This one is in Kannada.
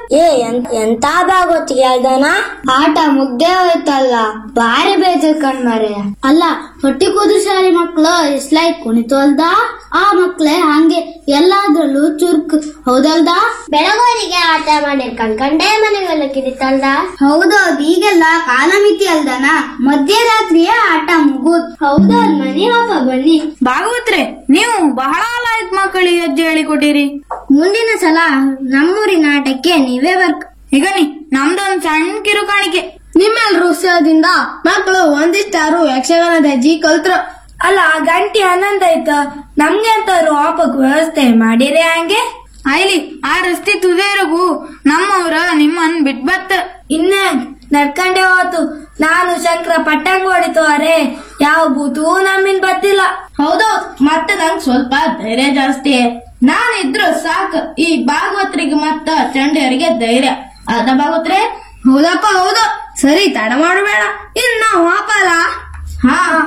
ಏ ಎನ್- ಎಂತ ಭಾಗವತಿಗೆ ಹೇಳ್ದಾನ ಆಟ ಮುಗ್ದೇ ಹೋಯ್ತಲ್ಲ ಬಾರಿ ಬೇಜಾರ್ ಕಣ್ಮರೆ ಅಲ್ಲ ಹೊಟ್ಟಿ ಕೂದು ಶಾಲೆ ಮಕ್ಳು ಇಸ್ಲಾಯ್ ಕುಣಿತೋಲ್ದ ಆ ಮಕ್ಳೇ ಹಂಗೆ ಎಲ್ಲಾದ್ರಲ್ಲೂ ಚುರುಕ್ ಹೌದಲ್ದ ಬೆಳಗೋರಿಗೆ ಆಟ ಮಾಡಿ ಕಣ್ಕಂಡೇ ಮನೆಗೆಲ್ಲ ಕಿಡಿತಲ್ದ ಹೌದೌದು ಈಗೆಲ್ಲ ಕಾಲಮಿತಿ ಅಲ್ದನ ಮಧ್ಯರಾತ್ರಿಯೇ ಆಟ ಮುಗುದ್ ಹೌದೌದ್ ಮನೆ ಹಬ್ಬ ಬನ್ನಿ ಭಾಗವತ್ರೆ ನೀವು ಬಹಳ ಲಾಯಕ್ ಮಕ್ಕಳಿಗೆ ಹೆಜ್ಜೆ ಹೇಳಿಕೊಟ್ಟಿರಿ ಮುಂದಿನ ಸಲ ನಮ್ಮೂರಿನ ಆಟಕ್ಕೆ ನೀವೇ ಬರ್ಕ ಈಗ ನೀ ನಮ್ದೊಂದ್ ಸಣ್ಣ ಕಿರುಕಾಣಿಕೆ ನಿಮ್ಮೆಲ್ರ ಉತ್ಸಾಹದಿಂದ ಮಕ್ಕಳು ಒಂದಿಷ್ಟಾರು ಯಕ್ಷಗಾನದ ಹೆಜ್ಜಿ ಕಲ್ತ್ರು ಅಲ್ಲ ಗಂಟೆ ಆನಂದ ಆಯ್ತ ನಮ್ಗೆ ಅಂತಾರು ಆಪಕ್ ವ್ಯವಸ್ಥೆ ಮಾಡಿರಿ ಹಂಗೆ ಆಯ್ಲಿ ಆ ರಸ್ತೆ ತುದೇರಗೂ ನಮ್ಮವ್ರ ನಿಮ್ಮನ್ ಬಿಟ್ಬತ್ತ ಇನ್ನೇ ನಡ್ಕಂಡೆ ಹೋತು ನಾನು ಶಂಕರ ಪಟ್ಟಂಗ ಹೊಡಿತು ಅರೆ ಯಾವ ಬೂತು ನಮ್ಮಿನ್ ಬತ್ತಿಲ್ಲ ಹೌದೌದ್ ಮತ್ತೆ ನಂಗ್ ಸ್ವಲ್ಪ ಧೈರ್ಯ ಜಾಸ್ತಿ ನಾನಿದ್ರು ಸಾಕು ಈ ಭಾಗವತ್ರಿಗೆ ಮತ್ತ ಚಂಡಿಯರಿಗೆ ಧೈರ್ಯ ಅದ ಭಾಗವತ್ರೆ ಹೌದಪ್ಪ ಹೌದು ಸರಿ ತಡ ಮಾಡಬೇಡ ಇನ್ ನಾವು ಹಾಪಲ್ಲ ಹಾ